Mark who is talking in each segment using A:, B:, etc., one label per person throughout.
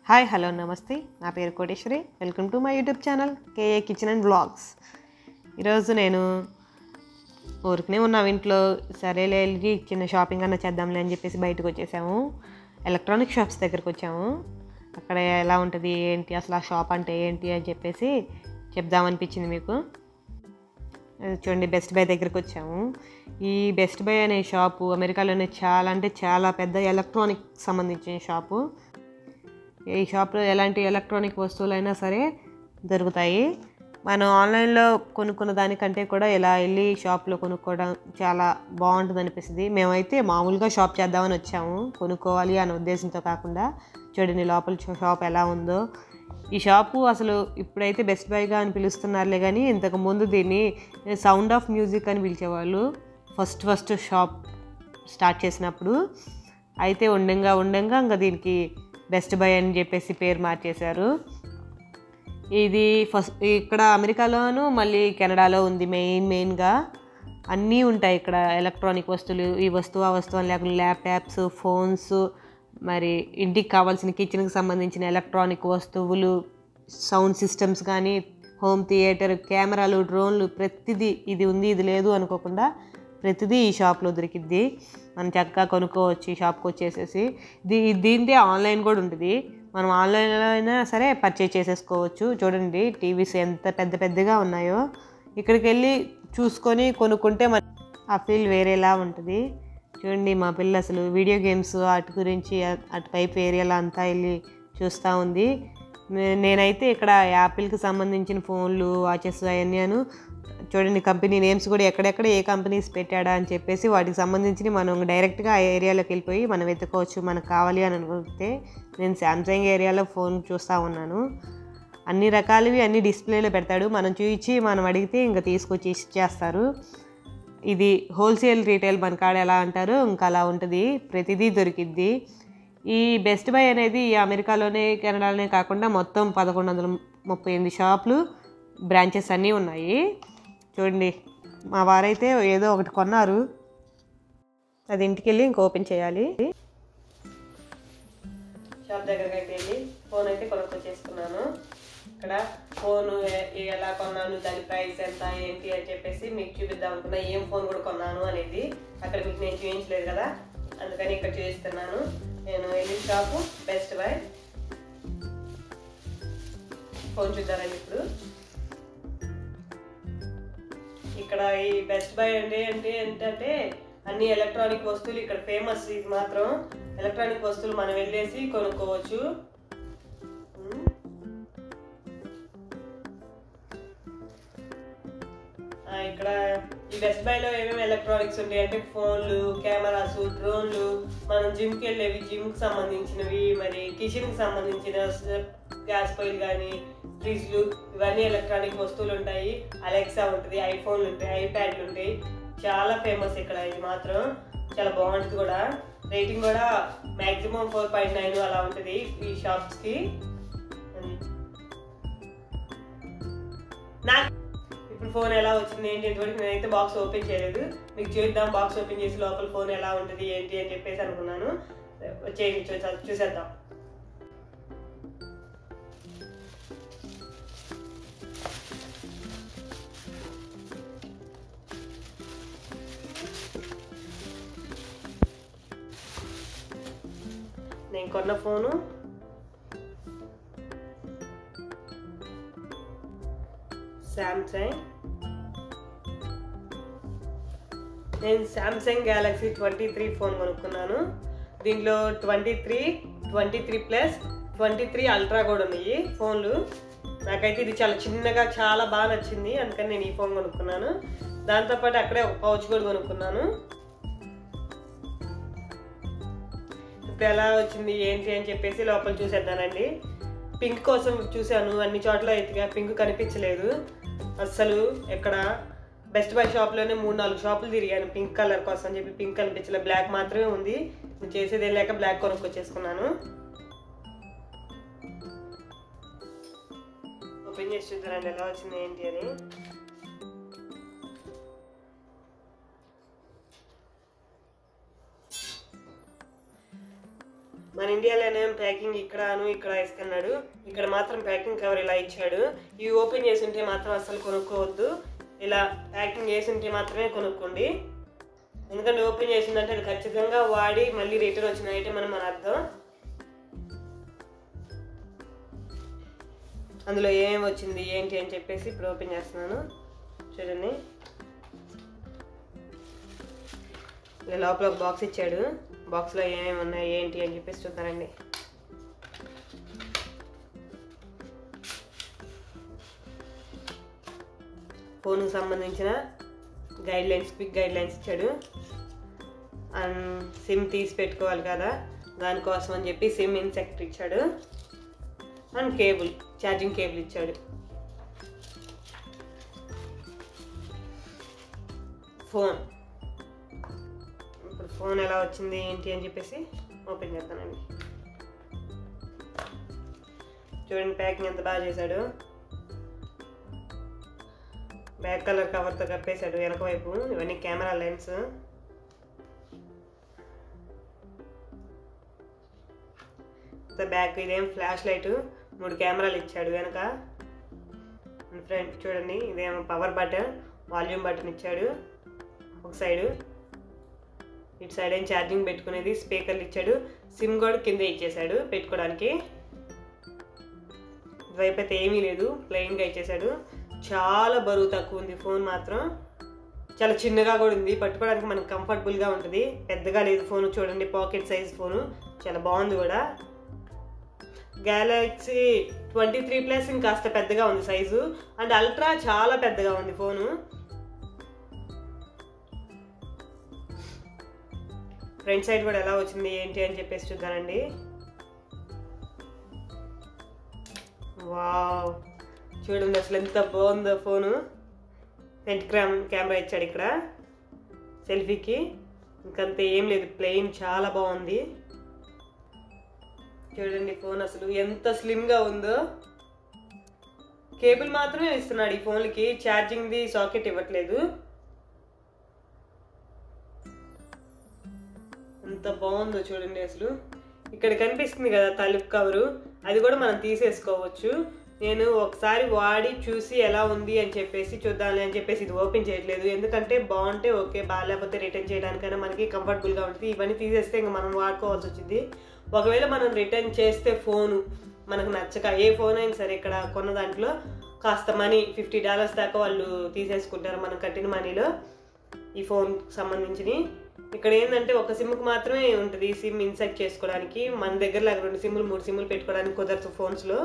A: Hi hello నమస్తే నా పేరు Koteswari welcome to my YouTube channel K A kitchen and blogs ఈరోజు నేను ఊరికనే ఉన్నాం ఇంట్లో సరేలే వెళ్ళి చిన్న షాపింగ్ అన్న చేద్దాంలే అని చెప్పేసి బయటకు వచ్చేసాము ఎలక్ట్రానిక్ షాప్స్ దగ్గరకు వచ్చాము అక్కడ ఎలా ఉంటుంది ఏంటి అసలు ఆ షాప్ అంటే ఏంటి అని చెప్పేసి చెప్దామనిపించింది మీకు అది చూడండి బెస్ట్ బై దగ్గరికి వచ్చాము ఈ బెస్ట్ బై అనే షాపు అమెరికాలోనే చాలా అంటే చాలా పెద్ద ఎలక్ట్రానిక్ సంబంధించిన షాపు ఈ షాప్లో ఎలాంటి ఎలక్ట్రానిక్ వస్తువులైనా సరే దొరుకుతాయి మనం ఆన్లైన్లో కొనుక్కున్న దానికంటే కూడా ఇలా వెళ్ళి షాప్లో కొనుక్కోవడం చాలా బాగుంటుంది అనిపిస్తుంది మేమైతే మామూలుగా షాప్ చేద్దామని వచ్చాము కొనుక్కోవాలి అనే ఉద్దేశంతో కాకుండా చూడండి లోపల షాప్ ఎలా ఉందో ఈ షాపు అసలు ఇప్పుడైతే బెస్ట్ బైగా అని పిలుస్తున్నారులే కానీ ఇంతకు ముందు దీన్ని సౌండ్ ఆఫ్ మ్యూజిక్ అని పిలిచేవాళ్ళు ఫస్ట్ ఫస్ట్ షాప్ స్టార్ట్ చేసినప్పుడు అయితే ఉండంగా ఉండంగా ఇంకా దీనికి బెస్ట్ బై అని చెప్పేసి పేరు మార్చేశారు ఇది ఫస్ట్ ఇక్కడ అమెరికాలోను మళ్ళీ కెనడాలో ఉంది మెయిన్ మెయిన్గా అన్నీ ఉంటాయి ఇక్కడ ఎలక్ట్రానిక్ వస్తువులు ఈ వస్తువు ఆ వస్తువు అని లేకుండా ల్యాప్టాప్స్ ఫోన్స్ మరి ఇంటికి కావాల్సిన కిచెన్కి సంబంధించిన ఎలక్ట్రానిక్ వస్తువులు సౌండ్ సిస్టమ్స్ కానీ హోమ్ థియేటర్ కెమెరాలు డ్రోన్లు ప్రతిదీ ఇది ఉంది ఇది లేదు అనుకోకుండా ప్రతిదీ ఈ షాప్లో దొరికిద్ది మనం చక్కగా కొనుక్కోవచ్చు ఈ షాప్కి వచ్చేసేసి దీ దీందే ఆన్లైన్ కూడా ఉంటుంది మనం ఆన్లైన్లో అయినా సరే పర్చేజ్ చేసేసుకోవచ్చు చూడండి టీవీస్ ఎంత పెద్ద పెద్దగా ఉన్నాయో ఇక్కడికి వెళ్ళి చూసుకొని కొనుక్కుంటే మన ఆ ఫీల్ వేరేలా ఉంటుంది చూడండి మా పిల్ల అసలు వీడియో గేమ్స్ వాటి గురించి అటువైపు ఏరియాలో అంతా వెళ్ళి చూస్తూ ఉంది నే- నేనైతే ఇక్కడ యాపిల్కి సంబంధించిన ఫోన్లు వాచెస్ అవన్నీను చూడండి కంపెనీ నేమ్స్ కూడా ఎక్కడెక్కడ ఏ కంపెనీస్ పెట్టాడా అని చెప్పేసి వాటికి సంబంధించి మనం డైరెక్ట్గా ఆ ఏరియాలోకి వెళ్ళిపోయి మనం వెతుకోవచ్చు మనకు కావాలి అని అనుకుంటే నేను శాంసంగ్ ఏరియాలో ఫోన్ చూస్తూ ఉన్నాను అన్ని రకాలవి అన్ని డిస్ప్లేలో పెడతాడు మనం చూపించి మనం అడిగితే ఇంకా తీసుకొచ్చి ఇచ్చేస్తారు ఇది హోల్సేల్ రీటైల్ మన కాడ ఎలా అంటారో ఇంకా అలా ఉంటుంది ప్రతిదీ దొరికిద్ది ఈ బెస్ట్ బై అనేది ఈ అమెరికాలోనే కెనడాలోనే కాకుండా మొత్తం పదకొండు వందల ముప్పై ఎనిమిది షాపులు బ్రాంచెస్ అన్నీ ఉన్నాయి చూడండి మా వారైతే ఏదో ఒకటి కొన్నారు అది ఇంటికి వెళ్ళి ఇంక ఓపెన్ చేయాలి షాప్ దగ్గరికి అయితే వెళ్ళి ఫోన్ అయితే కొనుక్కొచ్చేసుకున్నాను ఇక్కడ ఫోన్ ఎలా కొన్నాను దాని ప్రైస్ ఎంత ఏంటి అని చెప్పేసి మీకు చూపిద్దాం అనుకున్నా ఏం ఫోన్ కూడా కొన్నాను అనేది అక్కడ మీకు నేను చూపించలేదు కదా అందుకని ఇక్కడ చూపిస్తున్నాను నేను వెళ్ళిన షాపు బెస్ట్ బై ఫోన్ చూద్దానండి ఇప్పుడు ఇక్కడ ఈ బెస్ట్ బై అంటే అంటే ఏంటంటే అన్ని ఎలక్ట్రానిక్ వస్తువులు ఇక్కడ ఫేమస్ ఇది మాత్రం ఎలక్ట్రానిక్ వస్తువులు మనం వెళ్ళేసి కొనుక్కోవచ్చు ఉమ్. ఆ, ఇక్కడ ఈ బెస్ట్ బైలో ఏమేమి ఎలక్ట్రానిక్స్ ఉంటాయి అంటే ఫోన్లు కెమెరాస్ డ్రోన్లు మనం జిమ్కి వెళ్ళేవి జిమ్కి సంబంధించినవి మరి కిచెన్కి సంబంధించిన గ్యాస్ పొయ్యిలు కానీ ఫ్రిడ్జ్లు ఇవన్నీ ఎలక్ట్రానిక్ వస్తువులు ఉంటాయి అలెక్సా ఉంటుంది ఐఫోన్లు ఉంటాయి ఐప్యాడ్లు ఉంటాయి చాలా ఫేమస్ ఇక్కడ ఇది మాత్రం చాలా బాగుంటుంది కూడా రేటింగ్ కూడా మ్యాక్సిమం ఫోర్ పాయింట్ నైన్ అలా ఉంటుంది ఈ షాప్స్కి నాకు ఇప్పుడు ఫోన్ ఎలా వచ్చింది ఏంటి ఇంతవరకు నేనైతే బాక్స్ ఓపెన్ చేయలేదు మీకు చూద్దాం బాక్స్ ఓపెన్ చేసి లోపల ఫోన్ ఎలా ఉంటుంది ఏంటి అని చెప్పేసి అనుకున్నాను చేయండి చూసా చూసేద్దాం నేను కొన్న ఫోను శాంసంగ్ నేను Samsung Galaxy twenty three phone కొనుక్కున్నాను దీంట్లో twenty three twenty three plus twenty three ultra కూడా ఉన్నాయి ఫోన్లు నాకైతే ఇది చాలా చిన్నగా చాలా బాగా నచ్చింది అందుకని నేను ఈ ఫోన్ కొనుక్కున్నాను దాంతోపాటు అక్కడే ఒక పౌచ్ కూడా కొనుక్కున్నాను ఇప్పుడు ఎలా వచ్చింది ఏంటి అని చెప్పేసి లోపల చూసేద్దానండి పింక్ కోసం చూశాను అన్ని చోట్ల ఎత్తిగా పింక్ కనిపించలేదు అస్సలు ఎక్కడ బెస్ట్ బై షాప్లోనే మూడు నాలుగు షాపులు తిరిగాను పింక్ కలర్ కోసం అని చెప్పి పింక్ కనిపించలేదు బ్లాక్ మాత్రమే ఉంది నేను చేసేది ఏం లేక బ్లాక్ కొనుక్కొచ్చేసుకున్నాను ఓపెన్ చేసి చూద్దానండి ఎలా వచ్చింది ఏంటి అని మన ఇండియా ఇండియాలోనేం ప్యాకింగ్ ఇక్కడను ఇక్కడ ఇస్తున్నాడు ఇక్కడ మాత్రం ప్యాకింగ్ కవర్ ఇలా ఇచ్చాడు ఇవి ఓపెన్ చేసి ఉంటే మాత్రం అసలు కొనుక్కోవద్దు ఇలా ప్యాకింగ్ చేసి ఉంటే మాత్రమే కొనుక్కోండి ఎందుకంటే ఓపెన్ చేసిందంటే అది ఖచ్చితంగా వాడి మళ్ళీ రిటర్న్ వచ్చిన ఐటమ్ అని మన అర్థం అందులో ఏమేమి వచ్చింది ఏంటి అని చెప్పేసి ఇప్పుడు ఓపెన్ చేస్తున్నాను చూడండి ఇలా లోపల ఒక బాక్స్ ఇచ్చాడు బాక్స్లో ఏమేమి ఉన్నాయి ఏంటి అని చెప్పేసి చూద్దానండి ఫోన్కి సంబంధించిన guidelines quick guidelines ఇచ్చాడు అండ్ సిమ్ తీసి పెట్టుకోవాలి కదా దానికోసం అని చెప్పి సిమ్ ఇన్సెక్ట్ ఇచ్చాడు అండ్ కేబుల్ ఛార్జింగ్ కేబుల్ ఇచ్చాడు ఫోన్ ఇప్పుడు ఫోన్ ఎలా వచ్చింది ఏంటి అని చెప్పేసి ఓపెన్ చేస్తానండి చూడండి ప్యాకింగ్ ఎంత బాగా చేశాడు బ్యాక్ కలర్ కవర్తో కప్పేశాడు వెనక వైపు ఇవన్నీ కెమెరా లెన్స్ బ్యాక్ ఇదేం ఫ్లాష్ లైట్ మూడు కెమెరాలు ఇచ్చాడు వెనక ఫ్రంట్ చూడండి ఇదేమో పవర్ బటన్ వాల్యూమ్ బటన్ ఇచ్చాడు ఒక సైడు ఇటు సైడ్ ఏం ఛార్జింగ్ పెట్టుకునేది స్పీకర్లు ఇచ్చాడు సిమ్ కూడా కింద ఇచ్చేసాడు పెట్టుకోవడానికి ఇటువైపు అయితే ఏమీ లేదు ప్లెయిన్గా ఇచ్చేసాడు చాలా బరువు తక్కువ ఉంది ఫోన్ మాత్రం చాలా చిన్నగా కూడా ఉంది పట్టుకోవడానికి మనకు కంఫర్టబుల్గా ఉంటుంది పెద్దగా లేదు ఫోన్ చూడండి పాకెట్ సైజ్ ఫోను చాలా బాగుంది కూడా గ్యాలక్సీ ట్వంటీ త్రీ ప్లస్ ఇంకాస్త పెద్దగా ఉంది సైజు అండ్ అల్ట్రా చాలా పెద్దగా ఉంది ఫోను ఫ్రంట్ సైడ్ కూడా ఎలా వచ్చింది ఏంటి అని చెప్పేసి చూద్దానండి వావ్ చూడండి అసలు ఎంత బాగుందో ఫోను ఫ్రంట్ క్రామ్ కెమెరా ఇచ్చాడు ఇక్కడ సెల్ఫీకి ఇంకంతే ఏం లేదు ప్లెయిన్ చాలా బాగుంది చూడండి ఫోన్ అసలు ఎంత స్లిమ్గా ఉందో కేబుల్ మాత్రమే ఇస్తున్నాడు ఈ ఫోన్కి ఛార్జింగ్ది సాకెట్ ఇవ్వట్లేదు ఎంత బాగుందో చూడండి అసలు ఇక్కడ కనిపిస్తుంది కదా తలుపు కవరు అది కూడా మనం తీసేసుకోవచ్చు నేను ఒకసారి వాడి చూసి ఎలా ఉంది అని చెప్పేసి చూద్దాంలే అని చెప్పేసి ఇది ఓపెన్ చేయట్లేదు ఎందుకంటే బాగుంటే ఓకే బాగాలేకపోతే రిటర్న్ చేయడానికైనా మనకి కంఫర్టబుల్గా ఉంటుంది ఇవన్నీ తీసేస్తే ఇంకా మనం వాడుకోవాల్సి వచ్చింది ఒకవేళ మనం రిటర్న్ చేస్తే ఫోను మనకు నచ్చక ఏ ఫోన్ అయినా సరే ఇక్కడ కొన్న దాంట్లో కాస్త మనీ ఫిఫ్టీ డాలర్స్ దాకా వాళ్ళు తీసేసుకుంటారు మనం కట్టిన మనీలో ఈ ఫోన్ సంబంధించి ఇక్కడ ఏంటంటే ఒక సిమ్కి మాత్రమే ఉంటుంది సిమ్ ఇన్సర్ట్ చేసుకోవడానికి మన దగ్గర లాగా రెండు సిమ్లు మూడు సిమ్లు పెట్టుకోవడానికి కుదరదు ఫోన్స్లో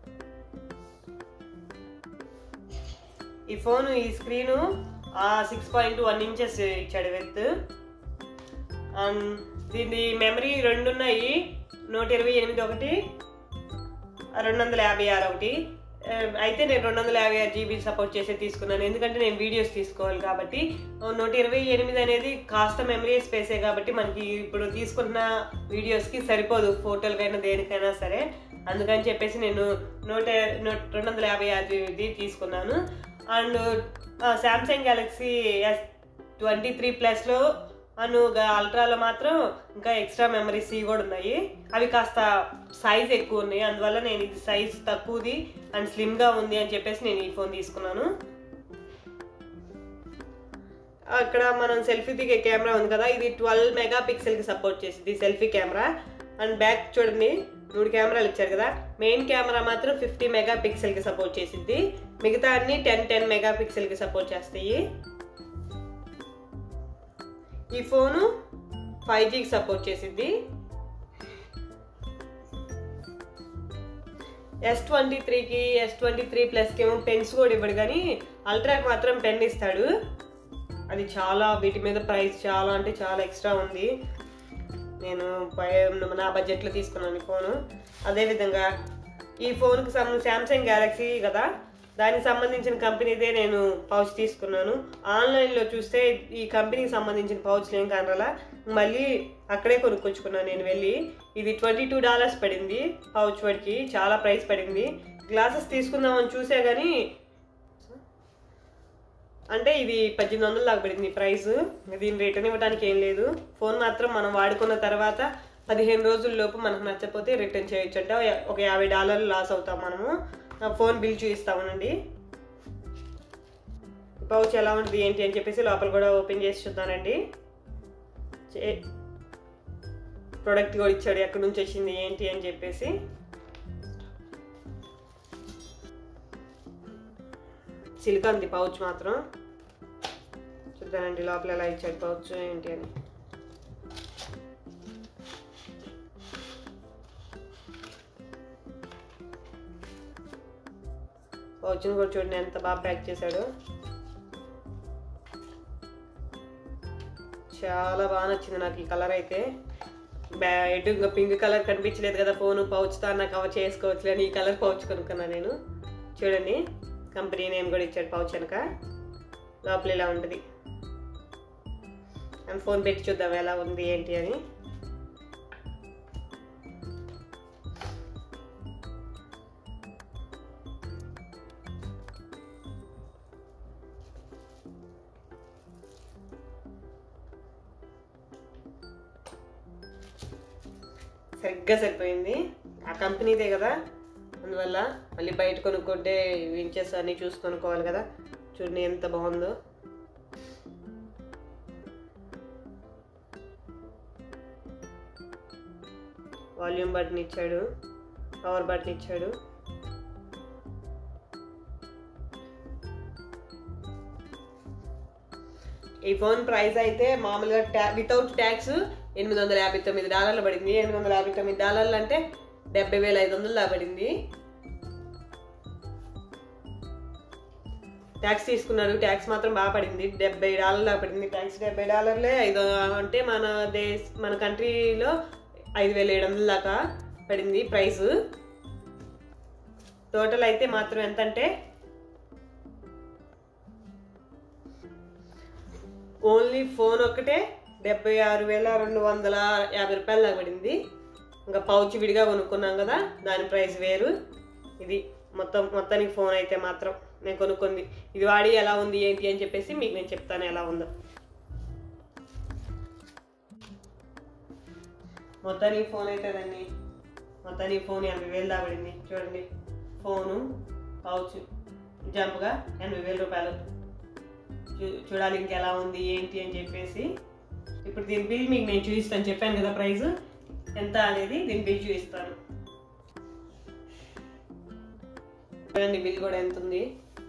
A: ఈ ఫోన్ ఈ screen six point one inches ఇచ్చాడు విత్ అండ్ దీని మెమరీ రెండు ఉన్నాయి నూట ఇరవై ఎనిమిది ఒకటి రెండు వందల యాభై ఆరు ఒకటి ఆ, అయితే నేను రెండు వందల యాభై ఆరు జీబీ సపోర్ట్ చేసే తీసుకున్నాను ఎందుకంటే నేను వీడియోస్ తీసుకోవాలి కాబట్టి నూట ఇరవై ఎనిమిది అనేది కాస్త మెమరీ స్పేసే కాబట్టి మనకి ఇప్పుడు తీసుకున్న వీడియోస్కి సరిపోదు ఫోటోలకైనా దేనికైనా సరే అందుకని చెప్పేసి నేను నూట నూట రెండు వందల యాభై ఆరుది తీసుకున్నాను అండ్ Samsung Galaxy S twenty three ప్లస్లో అను అల్ట్రాలో మాత్రం ఇంకా ఎక్స్ట్రా మెమరీస్ కూడా ఉన్నాయి అవి కాస్త సైజ్ ఎక్కువ ఉన్నాయి అందువల్ల నేను ఇది సైజ్ తక్కువది అండ్ స్లిమ్గా ఉంది అని చెప్పేసి నేను ఈ ఫోన్ తీసుకున్నాను అక్కడ మనం సెల్ఫీ దిగే కెమెరా ఉంది కదా ఇది ట్వెల్వ్ మెగా పిక్సెల్కి సపోర్ట్ చేసింది సెల్ఫీ కెమెరా అండ్ బ్యాక్ చూడండి మూడు కెమెరాలు ఇచ్చారు కదా మెయిన్ కెమెరా మాత్రం ఫిఫ్టీ మెగా పిక్సెల్కి సపోర్ట్ చేసింది మిగతా అన్ని టెన్ టెన్ మెగా పిక్సెల్కి సపోర్ట్ చేస్తాయి ఈ ఫోను ఫైవ్ జీకి సపోర్ట్ చేసింది ఎస్ ట్వంటీ త్రీకి ఎస్ ట్వంటీ త్రీ ప్లస్కి ఏమో పెన్స్ కూడా ఇవ్వడు కానీ అల్ట్రాకి మాత్రం పెన్ ఇస్తాడు అది చాలా వీటి మీద ప్రైస్ చాలా అంటే చాలా ఎక్స్ట్రా ఉంది నేను పై- నా బడ్జెట్లో తీసుకున్నాను ఈ ఫోను అదేవిధంగా ఈ ఫోన్కి సంబంధించి శాంసంగ్ గ్యాలక్సీ కదా దానికి సంబంధించిన కంపెనీదే నేను పౌచ్ తీసుకున్నాను ఆన్లైన్లో చూస్తే ఈ కంపెనీకి సంబంధించిన పౌచ్లు ఏం కనరాలా మళ్ళీ అక్కడే కొనుక్కొచ్చుకున్నాను నేను వెళ్ళి ఇది ట్వంటీ టూ డాలర్స్ పడింది పౌచ్ వాడికి చాలా ప్రైస్ పడింది గ్లాసెస్ తీసుకుందామని చూసే కానీ అంటే ఇది పద్దెనిమిది వందలు దాకా పడింది ప్రైస్ దీన్ని రిటర్న్ ఇవ్వడానికి ఏం లేదు ఫోన్ మాత్రం మనం వాడుకున్న తర్వాత పదిహేను రోజుల లోపు మనకు నచ్చకపోతే రిటర్న్ చేయొచ్చు అంటే ఒక యాభై డాలర్లు లాస్ అవుతాం మనము నా ఫోన్ బిల్ చూపిస్తామనండి పౌచ్ ఎలా ఉంటుంది ఏంటి అని చెప్పేసి లోపల కూడా ఓపెన్ చేసి చూద్దానండి చే- ప్రోడక్ట్ కూడా ఇచ్చాడు ఎక్కడి నుంచి వచ్చింది ఏంటి అని చెప్పేసి సిలికాన్ది పౌచ్ మాత్రం చూద్దానండి లోపల ఎలా ఇచ్చాడు పౌచ్ ఏంటి అని పౌచ్ని కూడా చూడండి ఎంత బాగా ప్యాక్ చేశాడు చాలా బాగా నచ్చింది నాకు ఈ కలర్ అయితే బ్యా ఎటు ఇంకా పింక్ కలర్ కనిపించలేదు కదా ఫోన్ పౌచ్తో అన్న కవర్ చేసుకోవచ్చు అని ఈ కలర్ పౌచ్ కొనుక్కున్నా నేను చూడండి కంపెనీ నేమ్ కూడా ఇచ్చాడు పౌచ్ వెనక లోపల ఇలా ఉంటుంది అండ్ ఫోన్ పెట్టి చూద్దాం ఎలా ఉంది ఏంటి అని సరిగ్గా సరిపోయింది ఆ కంపెనీదే కదా అందువల్ల మళ్ళీ బయట కొనుక్కుంటే వించెస్ అన్నీ చూసి కొనుక్కోవాలి కదా చూడండి ఎంత బాగుందో వాల్యూమ్ బటన్ ఇచ్చాడు పవర్ బటన్ ఇచ్చాడు ఈ ఫోన్ ప్రైస్ అయితే మామూలుగా ట్యా వితౌట్ ట్యాక్స్ ఎనిమిది వందల యాభై తొమ్మిది డాలర్లు పడింది ఎనిమిది వందల యాభై తొమ్మిది డాలర్లు అంటే డెబ్బై వేల ఐదు వందలు దా పడింది ట్యాక్స్ తీసుకున్నాడు ట్యాక్స్ మాత్రం బాగా పడింది డెబ్బై డాలర్లు దా పడింది ట్యాక్స్ డెబ్బై డాలర్లే ఐదు అంటే మన దేశ మన కంట్రీలో ఐదు వేల ఏడు వందల దాకా పడింది ప్రైస్ టోటల్ అయితే మాత్రం ఎంత అంటే ఓన్లీ ఫోన్ ఒక్కటే డెబ్బై ఆరు వేల రెండు వందల యాభై రూపాయలు దాకా పడింది ఇంకా పౌచ్ విడిగా కొనుక్కున్నాం కదా దాని ప్రైస్ వేరు ఇది మొత్తం మొత్తానికి ఫోన్ అయితే మాత్రం నేను కొనుక్కుంది ఇది వాడి ఎలా ఉంది ఏంటి అని చెప్పేసి మీకు నేను చెప్తాను ఎలా ఉందో మొత్తానికి ఫోన్ అయితే దాన్ని మొత్తానికి ఫోన్ ఎనభై వేలు దాకా పడింది చూడండి ఫోను పౌచ్ జంప్గా ఎనభై వేల రూపాయలు చూ- చూడాలి ఇంకెలా ఉంది ఏంటి అని చెప్పేసి ఇప్పుడు దీని బిల్ మీకు నేను చూపిస్తాను చెప్పాను కదా ప్రైస్ ఎంత అనేది దీని బిల్ చూపిస్తాను చూడండి బిల్ కూడా ఎంత ఉంది